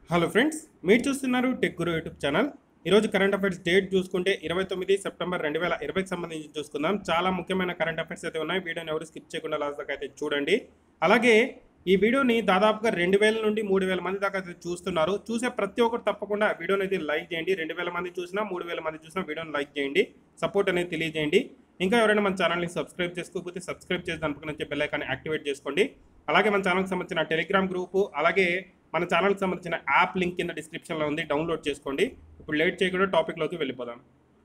hello friends మీరు చూస్తున్నారు Tech Guru YouTube channel ఈరోజు కరెంట్ అఫైర్స్ డేట్ చూసుకుంటే ఇరవై తొమ్మిది సెప్టెంబర్ రెండు వేల ఇరవైకి సంబంధించి చూసుకుందాం చాలా ముఖ్యమైన కరెంట్ అఫైర్స్ అయితే ఉన్నాయి వీడియోని ఎవరు స్కిప్ చేయకుండా లాస్ట్ దాకా అయితే చూడండి అలాగే ఈ వీడియోని దాదాపుగా రెండు వేల నుండి మూడు వేల మంది దాకా అయితే చూస్తున్నారు చూసే ప్రతి ఒక్కరు తప్పకుండా వీడియోని అయితే లైక్ చేయండి రెండు వేల మంది చూసినా మూడు వేల మంది చూసినా వీడియోని లైక్ చేయండి సపోర్ట్ అనేది తెలియజేయండి ఇంకా ఎవరైనా మన ఛానల్ని సబ్స్క్రైబ్ చేసుకోకపోతే సబ్స్క్రైబ్ చేసి దాని పక్కన వచ్చే బెల్ ఐకాన్ని యాక్టివేట్ చేసుకోండి అలాగే మన ఛానల్కి సంబంధించిన టెలిగ్రామ్ గ్రూపు అలాగే మన ఛానల్కి సంబంధించిన యాప్ లింక్ కింద డిస్క్రిప్షన్లో ఉంది డౌన్లోడ్ చేసుకోండి ఇప్పుడు లేట్ చేయకుండా టాపిక్లోకి వెళ్ళిపోదాం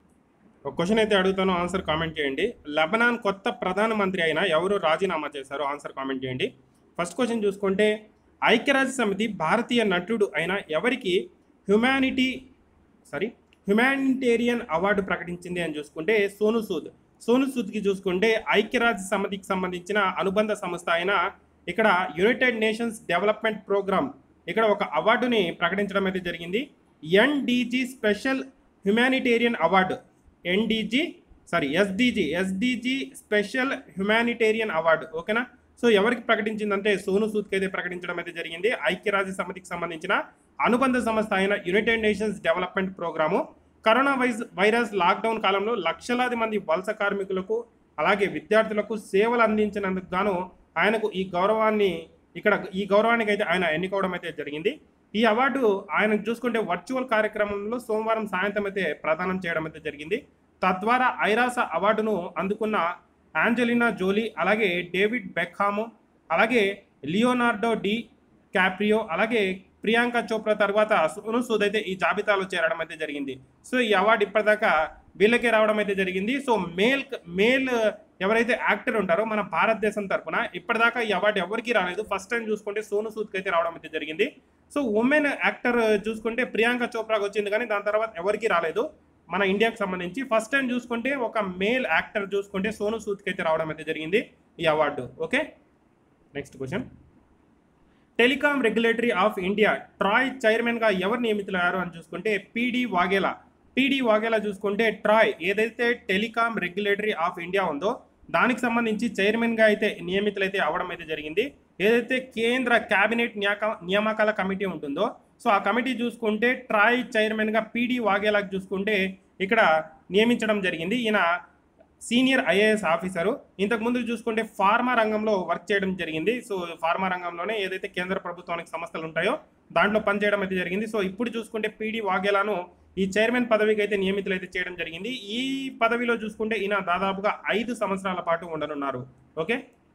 ఒక క్వశ్చన్ అయితే అడుగుతాను ఆన్సర్ కామెంట్ చేయండి లెబనాన్ కొత్త ప్రధానమంత్రి అయిన ఎవరు రాజీనామా చేశారో ఆన్సర్ కామెంట్ చేయండి ఫస్ట్ క్వశ్చన్ చూసుకుంటే ఐక్యరాజ్య సమితి భారతీయ నటుడు అయిన ఎవరికి హ్యుమానిటీ సారీ హ్యుమానిటేరియన్ అవార్డు ప్రకటించింది అని చూసుకుంటే సోను సూద్ సోను సూద్కి చూసుకుంటే ఐక్యరాజ్య సమితికి సంబంధించిన అనుబంధ సంస్థ అయిన ఇక్కడ యునైటెడ్ నేషన్స్ డెవలప్మెంట్ ప్రోగ్రామ్ ఇక్కడ ఒక అవార్డుని ప్రకటించడం అయితే జరిగింది NDG special humanitarian award NDG sorry SDG SDG special humanitarian award ఓకేనా సో ఎవరికి ప్రకటించిందంటే సోను సూద్కి అయితే ప్రకటించడం అయితే జరిగింది ఐక్యరాజ్య సమితికి సంబంధించిన అనుబంధ సంస్థ అయిన United Nations Development programme corona virus virus lockdown కాలంలో లక్షలాది మంది వలస కార్మికులకు అలాగే విద్యార్థులకు సేవలు అందించినందుకు గాను ఆయనకు ఈ గౌరవాన్ని ఇక్కడ ఈ గౌరవానికి అయితే ఆయన ఎన్నుకోవడం అయితే జరిగింది ఈ అవార్డు ఆయన చూసుకుంటే వర్చువల్ కార్యక్రమంలో సోమవారం సాయంత్రం అయితే ప్రదానం చేయడం అయితే జరిగింది తద్వారా ఐరాస అవార్డును అందుకున్న ఆంజలినా జోలీ అలాగే డేవిడ్ బెక్హాము అలాగే లియోనార్డో డి క్యాప్రియో అలాగే ప్రియాంక చోప్రా తర్వాత సోను సూద్ అయితే ఈ జాబితాలో చేరడం అయితే జరిగింది సో ఈ అవార్డు ఇప్పటిదాకా వీళ్ళకే రావడం అయితే జరిగింది సో మేల్ మేల్ ఎవరైతే యాక్టర్ ఉంటారో మన భారతదేశం తరపున ఇప్పటిదాకా ఈ అవార్డు ఎవరికి రాలేదు ఫస్ట్ టైం చూసుకుంటే సోను సూద్కి అయితే రావడం అయితే జరిగింది సో ఉమెన్ యాక్టర్ చూసుకుంటే ప్రియాంక చోప్రాకి వచ్చింది కానీ దాని తర్వాత ఎవరికి రాలేదు మన ఇండియాకి సంబంధించి ఫస్ట్ టైం చూసుకుంటే ఒక మేల్ యాక్టర్ చూసుకుంటే సోను సూద్కి అయితే రావడం అయితే జరిగింది ఈ award okay next question telecom regulatory of India TRAI చైర్మన్గా ఎవరు నియమితులయ్యారు అని చూసుకుంటే పీడి వాఘేలా పీడి వాఘేలా చూసుకుంటే ట్రాయ్ ఏదైతే టెలికాం రెగ్యులేటరీ ఆఫ్ ఇండియా ఉందో దానికి సంబంధించి చైర్మన్గా అయితే నియమితులైతే అవడం అయితే జరిగింది ఏదైతే కేంద్ర కేబినెట్ నియాక నియామకాల కమిటీ ఉంటుందో సో ఆ కమిటీ చూసుకుంటే ట్రాయ్ చైర్మన్గా పీడి వాఘేలాకి చూసుకుంటే ఇక్కడ నియమించడం జరిగింది ఈయన సీనియర్ ఐఏఎస్ ఆఫీసరు ఇంతకుముందు చూసుకుంటే ఫార్మా రంగంలో వర్క్ చేయడం జరిగింది సో ఫార్మా రంగంలోనే ఏదైతే కేంద్ర ప్రభుత్వానికి సంస్థలు ఉంటాయో దాంట్లో పనిచేయడం అయితే జరిగింది సో ఇప్పుడు చూసుకుంటే పీడి వాఘేలాను ఈ చైర్మన్ పదవికి అయితే నియమితులు అయితే చేయడం జరిగింది ఈ పదవిలో చూసుకుంటే ఈయన దాదాపుగా ఐదు సంవత్సరాల పాటు ఉండనున్నారు okay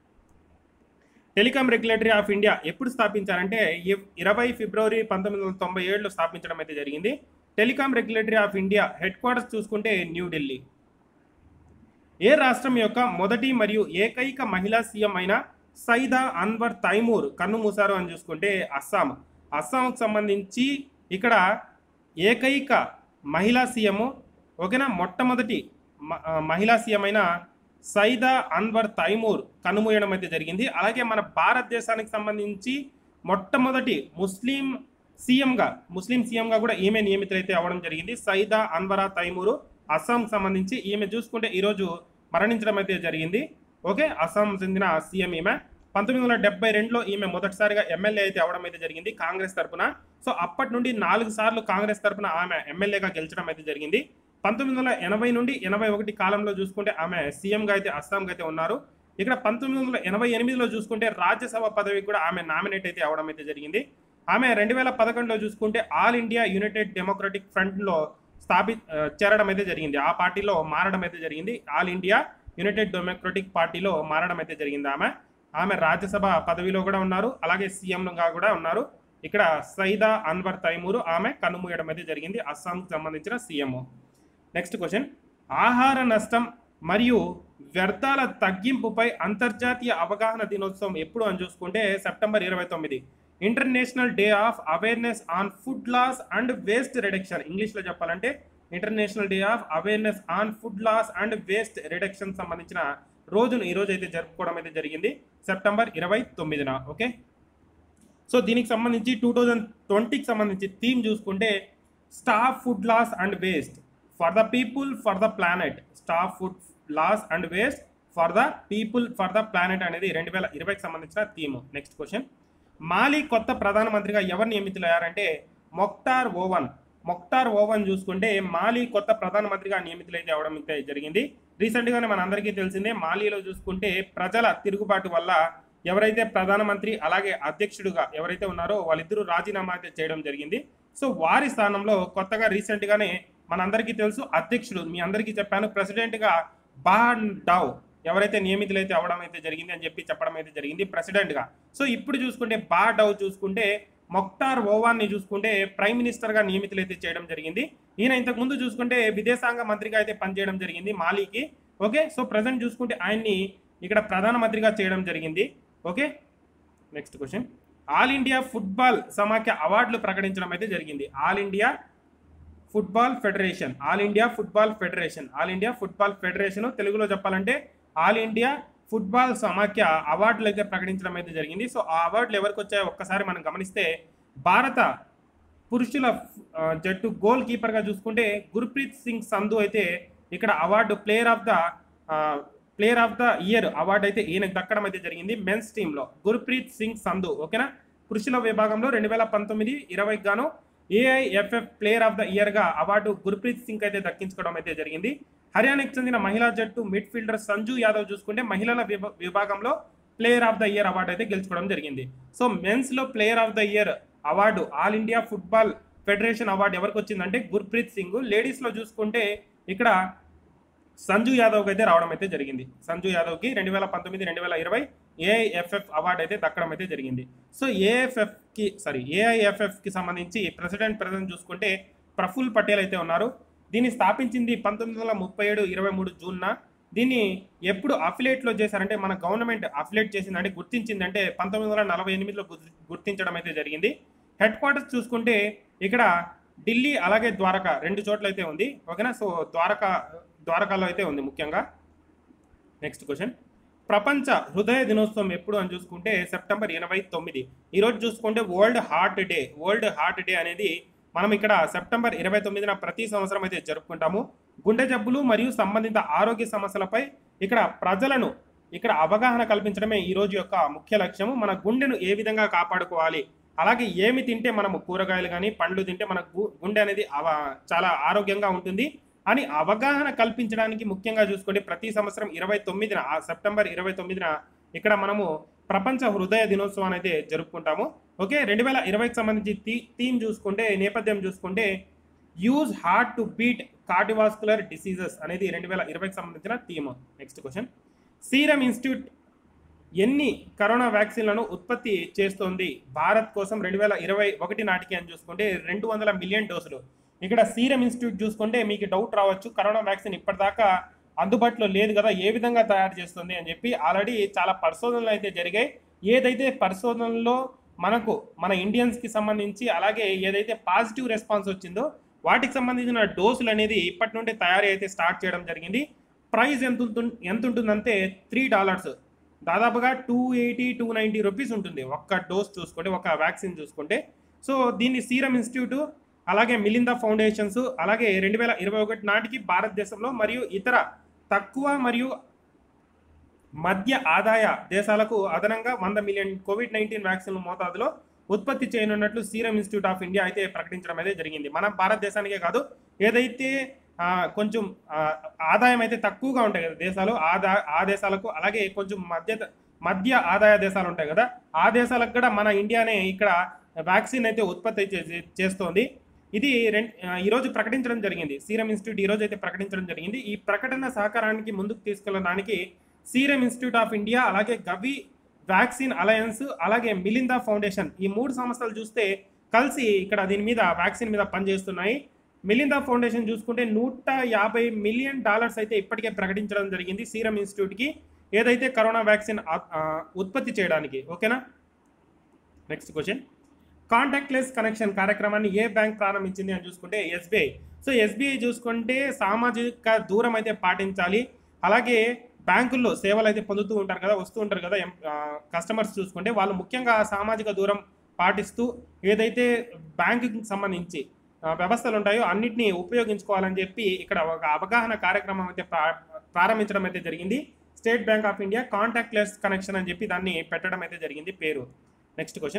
telecom regulatory of India ఎప్పుడు స్థాపించారంటే ఇరవై ఫిబ్రవరి పంతొమ్మిది వందల తొంభై ఏడులో స్థాపించడం అయితే జరిగింది telecom regulatory of India headquarters చూసుకుంటే న్యూఢిల్లీ ఏ రాష్ట్రం యొక్క మొదటి మరియు ఏకైక మహిళా సీఎం అయిన సైదా అన్వర్ తైమూర్ కన్ను మూసారు అని చూసుకుంటే అస్సాం అస్సాంకు సంబంధించి ఇక్కడ ఏకైక మహిళా సీఎం ఓకేనా మొట్టమొదటి మ- ఆ, మహిళా సీఎం అయిన సైదా అన్వర్ తైమూర్ కనుమూయడం అయితే జరిగింది అలాగే మన భారతదేశానికి సంబంధించి మొట్టమొదటి ముస్లిం సీఎంగా ముస్లిం సీఎంగా కూడా ఈమె నియమితులైతే అవ్వడం జరిగింది సైదా అన్వరా తైమూరు అస్సాంకి సంబంధించి ఈమె చూసుకుంటే ఈరోజు మరణించడం అయితే జరిగింది ఓకే అస్సాం చెందిన సీఎం ఈమె పంతొమ్మిది వందల డెబ్బై రెండులో ఈమె మొదటిసారిగా ఎమ్మెల్యే అయితే అవడం అయితే జరిగింది కాంగ్రెస్ తరపున సో అప్పటి నుండి నాలుగు సార్లు కాంగ్రెస్ తరపున ఆమె ఎమ్మెల్యేగా గెలిచడం అయితే జరిగింది పంతొమ్మిది వందల ఎనభై నుండి ఎనభై ఒకటి కాలంలో చూసుకుంటే ఆమె సీఎంగా అయితే అస్సాంగా అయితే ఉన్నారు ఇక్కడ పంతొమ్మిది వందల ఎనభై ఎనిమిదిలో చూసుకుంటే రాజ్యసభ పదవికి కూడా ఆమె నామినేట్ అయితే అవడం అయితే జరిగింది ఆమె రెండు వేల పదకొండులో చూసుకుంటే ఆల్ ఇండియా యునైటెడ్ డెమోక్రటిక్ ఫ్రంట్లో స్థాపి ఆ, చేరడం అయితే జరిగింది ఆ పార్టీలో మారడం అయితే జరిగింది ఆల్ ఇండియా యునైటెడ్ డెమోక్రటిక్ పార్టీలో మారడం అయితే జరిగింది ఆమె ఆమె రాజ్యసభ పదవిలో కూడా ఉన్నారు అలాగే సీఎంగా కూడా ఉన్నారు ఇక్కడ సైదా అన్వర్ తైమూరు ఆమె కన్నుమూయడం అయితే జరిగింది అస్సాంకి సంబంధించిన సీఎం నెక్స్ట్ క్వశ్చన్ ఆహార నష్టం మరియు వ్యర్థాల తగ్గింపుపై అంతర్జాతీయ అవగాహన దినోత్సవం ఎప్పుడు అని చూసుకుంటే సెప్టెంబర్ ఇరవై తొమ్మిది international day of awareness on food loss and waste reduction ఇంగ్లీష్లో చెప్పాలంటే international day of awareness on food loss and waste reduction సంబంధించిన రోజును ఈ రోజు అయితే జరుపుకోవడం అయితే జరిగింది సెప్టెంబర్ ఇరవై తొమ్మిదిన ఓకే సో దీనికి సంబంధించి టూ థౌజండ్ ట్వంటీకి సంబంధించి థీమ్ చూసుకుంటే stop food loss and waste for the people for the planet stop food loss and waste for the people for the planet అనేది రెండు వేల ఇరవైకి సంబంధించిన థీమ్ నెక్స్ట్ క్వశ్చన్ మాలి కొత్త ప్రధానమంత్రిగా ఎవరు నియమితులయ్యారంటే మొక్టార్ ఓవన్ మొక్టార్ ఓవన్ చూసుకుంటే మాలీ కొత్త ప్రధానమంత్రిగా నియమితులైతే అవడం అయితే జరిగింది రీసెంట్గానే మన అందరికీ తెలిసిందే మాలీలో చూసుకుంటే ప్రజల తిరుగుబాటు వల్ల ఎవరైతే ప్రధానమంత్రి అలాగే అధ్యక్షుడుగా ఎవరైతే ఉన్నారో వాళ్ళిద్దరూ రాజీనామా అయితే చేయడం జరిగింది సో వారి స్థానంలో కొత్తగా రీసెంట్గానే మనందరికీ తెలుసు అధ్యక్షుడు మీ అందరికీ చెప్పాను ప్రెసిడెంట్గా బాన్ డావ్ ఎవరైతే నియమితులైతే అవడం అయితే జరిగింది అని చెప్పి చెప్పడం అయితే జరిగింది ప్రెసిడెంట్గా సో ఇప్పుడు చూసుకుంటే బా డవ్ చూసుకుంటే మొక్టార్ ఓవాన్ని చూసుకుంటే ప్రైమ్ మినిస్టర్గా నియమితులైతే చేయడం జరిగింది ఈయన ఇంతకు ముందు చూసుకుంటే విదేశాంగ మంత్రిగా అయితే పనిచేయడం జరిగింది మాలీకి ఓకే సో ప్రజెంట్ చూసుకుంటే ఆయన్ని ఇక్కడ ప్రధానమంత్రిగా చేయడం జరిగింది okay next question all India football సమాఖ్య అవార్డులు ప్రకటించడం అయితే జరిగింది all India football federation all India football federation all India football federation తెలుగులో చెప్పాలంటే ఆల్ ఇండియా ఫుట్బాల్ సమాఖ్య అవార్డులు అయితే ప్రకటించడం అయితే జరిగింది సో ఆ అవార్డులు ఎవరికి వచ్చాయో ఒక్కసారి మనం గమనిస్తే భారత పురుషుల ఆ, జట్టు గోల్ కీపర్గా చూసుకుంటే గుర్ప్రీత్ సింగ్ సంధు అయితే ఇక్కడ award player of the player of the year award అయితే ఈయనకు దక్కడం అయితే జరిగింది మెన్స్ టీంలో గుర్ప్రీత్ సింగ్ సంధు ఓకేనా పురుషుల విభాగంలో రెండు వేల పంతొమ్మిది ఇరవై గాను ఏఐఎఫ్ఎఫ్ ప్లేయర్ ఆఫ్ ద ఇయర్గా అవార్డు గుర్ప్రీత్ సింగ్ అయితే దక్కించుకోవడం అయితే జరిగింది హర్యానాకి చెందిన మహిళా జట్టు మిడ్ ఫీల్డర్ సంజు యాదవ్ చూసుకుంటే మహిళల విభ- విభాగంలో player of the year award అయితే గెలుచుకోవడం జరిగింది సో మెన్స్లో player of the year award all India football federation award ఎవరికి వచ్చిందంటే గుర్ప్రీత్ సింగ్ లేడీస్లో చూసుకుంటే ఇక్కడ సంజు యాదవ్కి అయితే రావడం అయితే జరిగింది సంజు యాదవ్కి రెండు వేల పంతొమ్మిది రెండు వేల ఇరవై ఏఐఎఫ్ఎఫ్ అవార్డు అయితే దక్కడం అయితే జరిగింది సో ఏఎఫ్ఎఫ్కి సారీ ఏఐఎఫ్ఎఫ్కి సంబంధించి ప్రెసిడెంట్ ప్రెసిడెంట్ చూసుకుంటే ప్రఫుల్ పటేల్ అయితే ఉన్నారు దీన్ని స్థాపించింది పంతొమ్మిది వందల ముప్పై ఏడు ఇరవై మూడు జూన్న దీన్ని ఎప్పుడు అఫిలేట్లో చేశారంటే మన గవర్నమెంట్ అఫిలేట్ చేసిందంటే గుర్తించిందంటే పంతొమ్మిది వందల నలభై ఎనిమిదిలో గుర్తి- గుర్తించడం అయితే జరిగింది హెడ్ క్వార్టర్స్ చూసుకుంటే ఇక్కడ ఢిల్లీ అలాగే ద్వారకా రెండు చోట్ల అయితే ఉంది ఓకేనా సో ద్వారకా ద్వారకాలో అయితే ఉంది ముఖ్యంగా నెక్స్ట్ క్వశ్చన్ ప్రపంచ హృదయ దినోత్సవం ఎప్పుడు అని చూసుకుంటే సెప్టెంబర్ ఇరవై తొమ్మిది ఈరోజు చూసుకుంటే world heart day world heart day అనేది మనం ఇక్కడ సెప్టెంబర్ ఇరవై తొమ్మిదిన ప్రతి సంవత్సరం అయితే జరుపుకుంటాము గుండె జబ్బులు మరియు సంబంధిత ఆరోగ్య సమస్యలపై ఇక్కడ ప్రజలను ఇక్కడ అవగాహన కల్పించడమే ఈ రోజు యొక్క ముఖ్య లక్ష్యము మన గుండెను ఏ విధంగా కాపాడుకోవాలి అలాగే ఏమి తింటే మనము కూరగాయలు కానీ పండ్లు తింటే మన గు- గుండె అనేది అవ చాలా ఆరోగ్యంగా ఉంటుంది అని అవగాహన కల్పించడానికి ముఖ్యంగా చూసుకుంటే ప్రతి సంవత్సరం ఇరవై తొమ్మిదిన ఆ సెప్టెంబర్ ఇరవై తొమ్మిదిన ఇక్కడ మనము ప్రపంచ హృదయ దినోత్సవాన్ని అయితే జరుపుకుంటాము ఓకే రెండు వేల ఇరవైకి సంబంధించి థీ థీమ్ చూసుకుంటే నేపథ్యం చూసుకుంటే use heart to beat cardiovascular diseases అనేది రెండు వేల ఇరవైకి సంబంధించిన theme next question Serum Institute ఎన్ని కరోనా వ్యాక్సిన్లను ఉత్పత్తి చేస్తోంది భారత్ కోసం రెండు వేల ఇరవై ఒకటి నాటికి అని చూసుకుంటే రెండు వందల మిలియన్ డోసులు ఇక్కడ సీరం ఇన్స్టిట్యూట్ చూసుకుంటే మీకు డౌట్ రావచ్చు కరోనా వ్యాక్సిన్ ఇప్పటిదాకా అందుబాటులో లేదు కదా ఏ విధంగా తయారు చేస్తుంది అని చెప్పి ఆల్రెడీ చాలా పరిశోధనలు అయితే జరిగాయి ఏదైతే పరిశోధనలో మనకు మన ఇండియన్స్కి సంబంధించి అలాగే ఏదైతే పాజిటివ్ రెస్పాన్స్ వచ్చిందో వాటికి సంబంధించిన డోసులు అనేది ఇప్పటి నుండి తయారీ అయితే స్టార్ట్ చేయడం జరిగింది ప్రైస్ ఎంత ఉంటుంది ఎంత ఉంటుందంటే త్రీ డాలర్స్ దాదాపుగా two eighty two ninety rupees ఉంటుంది ఒక్క డోస్ చూసుకుంటే ఒక వ్యాక్సిన్ చూసుకుంటే సో దీన్ని సీరం ఇన్స్టిట్యూట్ అలాగే మిలిందా ఫౌండేషన్స్ అలాగే రెండు వేల ఇరవై ఒకటి నాటికి భారతదేశంలో మరియు ఇతర తక్కువ మరియు మధ్య ఆదాయ దేశాలకు అదనంగా వంద మిలియన్ కోవిడ్ నైన్టీన్ వ్యాక్సిన్ మోతాదులో ఉత్పత్తి చేయనున్నట్లు సీరం ఇన్స్టిట్యూట్ ఆఫ్ ఇండియా అయితే ప్రకటించడం అయితే జరిగింది మన భారతదేశానికే కాదు ఏదైతే ఆ, కొంచెం ఆ, ఆదాయం అయితే తక్కువగా ఉంటాయి కదా దేశాలు ఆ దా- ఆ దేశాలకు అలాగే కొంచెం మధ్య మధ్య ఆదాయ దేశాలు ఉంటాయి కదా ఆ దేశాలకు కూడా మన ఇండియానే ఇక్కడ వ్యాక్సిన్ అయితే ఉత్పత్తి చే- చేస్తోంది ఇది రెం ఈరోజు ప్రకటించడం జరిగింది సీరం ఇన్స్టిట్యూట్ ఈరోజు అయితే ప్రకటించడం జరిగింది ఈ ప్రకటన సహకారానికి ముందుకు తీసుకెళ్ళడానికి సీరం ఇన్స్టిట్యూట్ ఆఫ్ ఇండియా అలాగే గవి వ్యాక్సిన్ అలయన్స్ అలాగే మిలిందా ఫౌండేషన్ ఈ మూడు సంస్థలు చూస్తే కలిసి ఇక్కడ దీని మీద వ్యాక్సిన్ మీద పనిచేస్తున్నాయి మిలిందా ఫౌండేషన్ చూసుకుంటే నూట యాభై మిలియన్ డాలర్స్ అయితే ఇప్పటికే ప్రకటించడం జరిగింది సీరం ఇన్స్టిట్యూట్కి ఏదైతే కరోనా వ్యాక్సిన్ ఆ- ఆ, ఉత్పత్తి చేయడానికి ఓకేనా next question contactless connection కార్యక్రమాన్ని ఏ బ్యాంక్ ప్రారంభించింది అని చూసుకుంటే ఎస్బీఐ సో ఎస్బీఐ చూసుకుంటే సామాజిక దూరం అయితే పాటించాలి అలాగే బ్యాంకుల్లో సేవలు అయితే పొందుతూ ఉంటారు కదా వస్తూ ఉంటారు కదా కస్టమర్స్ చూసుకుంటే వాళ్ళు ముఖ్యంగా సామాజిక దూరం పాటిస్తూ ఏదైతే బ్యాంకుకి సంబంధించి ఆ, వ్యవస్థలు ఉంటాయో అన్నిటినీ ఉపయోగించుకోవాలని చెప్పి ఇక్కడ ఒక అవగాహన కార్యక్రమం అయితే ప్రా- ప్రారంభించడం అయితే జరిగింది State Bank of India contactless connection అని చెప్పి దాన్ని పెట్టడం అయితే జరిగింది పేరు నెక్స్ట్ క్వశ్చన్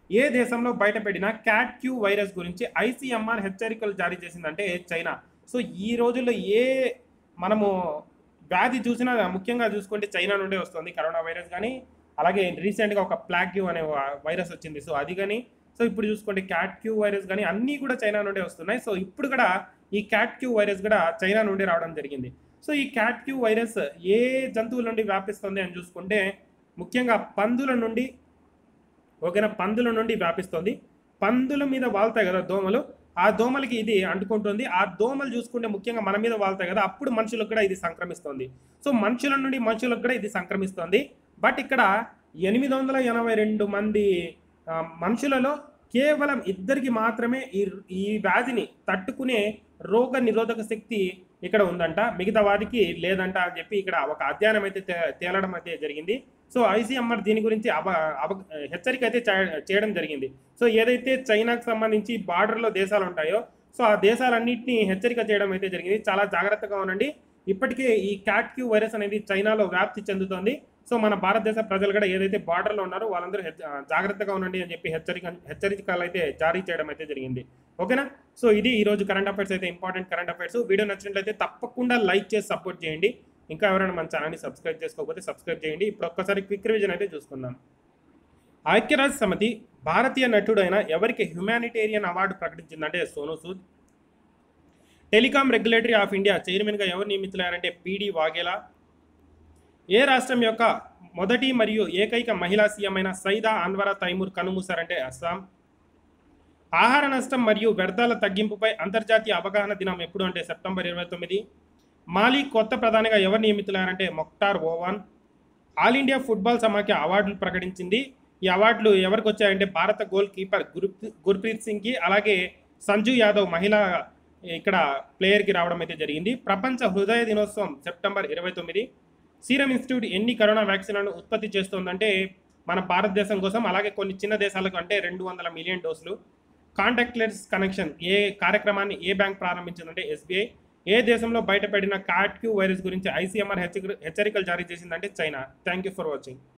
ఏ దేశంలో బయటపడిన క్యాట్ క్యూ వైరస్ గురించి ఐసీఎంఆర్ హెచ్చరికలు జారీ చేసిందంటే చైనా సో ఈ రోజుల్లో ఏ మనము వ్యాధి చూసినా ముఖ్యంగా చూసుకుంటే చైనా నుండే వస్తుంది కరోనా వైరస్ కానీ అలాగే రీసెంట్గా ఒక ప్లాగ్యూ అనే వా- వైరస్ వచ్చింది సో అది కానీ సో ఇప్పుడు చూసుకోండి క్యాట్ క్యూ వైరస్ కానీ అన్నీ కూడా చైనా నుండే వస్తున్నాయి సో ఇప్పుడు కూడా ఈ క్యాట్ క్యూ వైరస్ కూడా చైనా నుండి రావడం జరిగింది సో ఈ క్యాట్ క్యూ వైరస్ ఏ జంతువుల నుండి వ్యాపిస్తుంది అని చూసుకుంటే ముఖ్యంగా పందుల నుండి ఓకేనా పందుల నుండి వ్యాపిస్తుంది పందుల మీద వాళ్తాయి కదా దోమలు ఆ దోమలకి ఇది అంటుకుంటుంది ఆ దోమలు చూసుకుంటే ముఖ్యంగా మన మీద వాళ్తాయి కదా అప్పుడు మనుషులకు కూడా ఇది సంక్రమిస్తుంది సో మనుషుల నుండి మనుషులకు కూడా ఇది సంక్రమిస్తుంది బట్ ఇక్కడ ఎనిమిది వందల ఎనభై రెండు మంది ఆ, మనుషులలో కేవలం ఇద్దరికి మాత్రమే ఈ ఈ వ్యాధిని తట్టుకునే రోగ నిరోధక శక్తి ఇక్కడ ఉందంట మిగతా వారికి లేదంట అని చెప్పి ఇక్కడ ఒక అధ్యయనం అయితే తే- తేలడం అయితే జరిగింది సో ఐసీఎంఆర్ దీని గురించి అవ అవ హెచ్చరిక అయితే చే- చేయడం జరిగింది సో ఏదైతే చైనాకు సంబంధించి బార్డర్లో దేశాలు ఉంటాయో సో ఆ దేశాలన్నింటినీ హెచ్చరిక చేయడం అయితే జరిగింది చాలా జాగ్రత్తగా ఉండండి ఇప్పటికే ఈ క్యాట్ క్యూ వైరస్ అనేది చైనాలో వ్యాప్తి చెందుతోంది సో మన భారతదేశ ప్రజలు కూడా ఏదైతే బార్డర్లో ఉన్నారో వాళ్ళందరూ హెచ్చ- ఆ, జాగ్రత్తగా ఉండండి అని చెప్పి హెచ్చరిక హెచ్చరికలు అయితే జారీ చేయడం అయితే జరిగింది ఓకేనా సో ఇది ఈ రోజు కరెంట్ అఫైర్స్ అయితే ఇంపార్టెంట్ కరెంట్ అఫైర్స్ వీడియో నచ్చినట్లయితే తప్పకుండా లైక్ చేసి సపోర్ట్ చేయండి ఇంకా ఎవరైనా మన ఛానల్ని సబ్స్క్రైబ్ చేసుకోకపోతే సబ్స్క్రైబ్ చేయండి ఇప్పుడు ఒక్కసారి క్విక్ రివిజన్ అయితే చూసుకుందాం ఐక్యరాజ్య సమితి భారతీయ నటుడైన ఎవరికి హ్యుమానిటేరియన్ అవార్డు ప్రకటించిందంటే Sonu Sood telecom regulatory of India చైర్మన్గా ఎవరు నియమితులయ్యారంటే పీడి వాఘేలా ఏ రాష్ట్రం యొక్క మొదటి మరియు ఏకైక మహిళా సీఎం అయిన సైదా అన్వరా తైమూర్ కనుమూశారంటే అస్సాం ఆహార నష్టం మరియు వ్యర్థాల తగ్గింపుపై అంతర్జాతీయ అవగాహన దినం ఎప్పుడు అంటే సెప్టెంబర్ ఇరవై తొమ్మిది మాలి కొత్త ప్రధానిగా ఎవరు నియమితులయ్యారంటే Moctar Ouane all India football సమాఖ్య అవార్డులు ప్రకటించింది ఈ అవార్డులు ఎవరికి వచ్చాయంటే భారత గోల్ కీపర్ గురు గుర్ప్రీత్ సింగ్కి అలాగే సంజు యాదవ్ మహిళా ఇక్కడ ప్లేయర్కి రావడం అయితే జరిగింది ప్రపంచ హృదయ దినోత్సవం సెప్టెంబర్ ఇరవై తొమ్మిది సీరం ఇన్స్టిట్యూట్ ఎన్ని కరోనా వ్యాక్సిన్లను ఉత్పత్తి చేస్తుందంటే మన భారతదేశం కోసం అలాగే కొన్ని చిన్న దేశాలకు అంటే రెండు వందల మిలియన్ డోసులు కాంటాక్ట్లెస్ కనెక్షన్ ఏ కార్యక్రమాన్ని ఏ బ్యాంక్ ప్రారంభించిందంటే ఎస్బీఐ ఏ దేశంలో బయటపడిన క్యాట్క్యూ వైరస్ గురించి ఐసీఎంఆర్ హెచ్చరికలు జారీ చేసిందంటే China thank you for watching